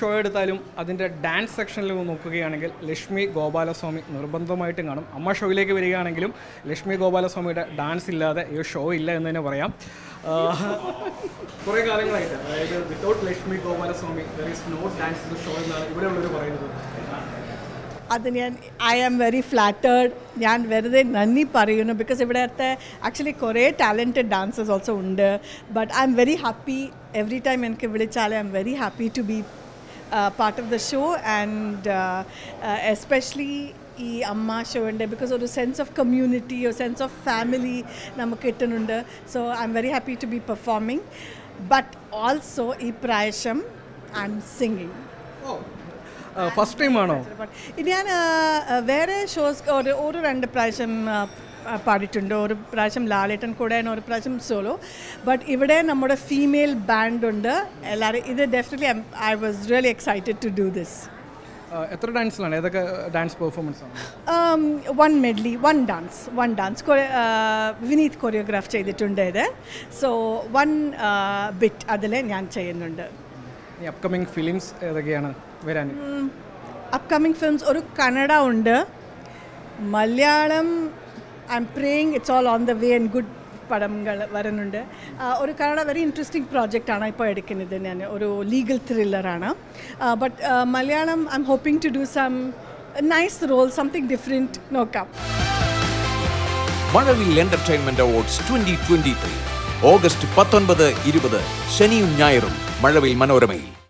show എടുത്താലും അതിൻ്റെ dance സെക്ഷനിൽ നോക്കുകയാണെങ്കിൽ ലക്ഷ്മി ഗോപാലസ്വാമി നിർബന്ധമായിട്ടും കാണും അമ്മ ഷോയിലേക്ക് വരികയാണെങ്കിലും ലക്ഷ്മി ഗോപാലസ്വാമിയുടെ ഡാൻസ് ഇല്ലാതെ ഈ ഷോ ഇല്ല എന്ന് തന്നെ പറയാം കുറേ കാലങ്ങളായിട്ട് അതായത് without Lakshmi Gopalaswamy there is no dance in show എന്നാണ് ഇവിടെയുള്ളവർ പറയുന്നത് അത് ഞാൻ ഐ ആം വെരി ഫ്ലാറ്റേഡ് ഞാൻ വെറുതെ നന്ദി പറയുന്നു ബിക്കോസ് ഇവിടുത്തെ ആക്ച്വലി കുറേ ടാലൻറ്റഡ് ഡാൻസേഴ്സ് ഓൾസോ ഉണ്ട് but I am very happy every time എനിക്ക് വിളിച്ചാൽ I am very happy to be part of the show and especially ഈ അമ്മ ഷോ ഉണ്ട് ബിക്കോസ് ഒരു സെൻസ് ഓഫ് കമ്മ്യൂണിറ്റി ഒരു സെൻസ് ഓഫ് ഫാമിലി നമുക്ക് കിട്ടുന്നുണ്ട് so I am very happy to be performing but also ഈ പ്രാവശ്യം I am singing first time ആണോ ഇത് ഞാൻ ആ, ആ, വേറെ ഷോസ് ഒരു ഒരു രണ്ട് പ്രാവശ്യം ആ, ആ, പാടിയിട്ടുണ്ട് ഒരു പ്രാവശ്യം ലാലേട്ടൻ കൂടെ ഒരു പ്രാവശ്യം സോളോ ബട്ട് ഇവിടെ നമ്മുടെ ഫീമെയിൽ ബാൻഡ് ഉണ്ട് എല്ലാവരും ഇത് definitely I was really excited to do this ആ, എത്ര ഡാൻസിലാണ് ഏതൊക്കെ ഡാൻസ് പെർഫോമൻസ് ആണ് one medley one dance one dance Vineeth choreograph ചെയ്തിട്ടുണ്ട് ഇത് സോ വൺ ബിറ്റ് അതിൽ ഞാൻ ചെയ്യുന്നുണ്ട് ഈ അപ്കമിങ് ഫിലിംസ് ഏതൊക്കെയാണ് വരാൻ അപ്കമിങ് ഫിലിംസ് ഒരു കന്നഡ ഉണ്ട് Malayalam I am praying it's all on the way and good പടങ്ങൾ വരുന്നുണ്ട് ആ, ഒരു കന്നഡ വെരി ഇൻട്രസ്റ്റിംഗ് പ്രോജക്റ്റാണ് ഇപ്പോൾ എടുക്കുന്നത് ഞാൻ ഒരു ലീഗൽ ത്രില്ലറാണ് but Malayalam I am hoping to do some nice role something different നോക്കാം Mazhavil entertainment awards twenty twenty three August പത്തൊൻപത് ഇരുപത് ശനിയും ഞായറും മഴവിൽ മനോരമയിൽ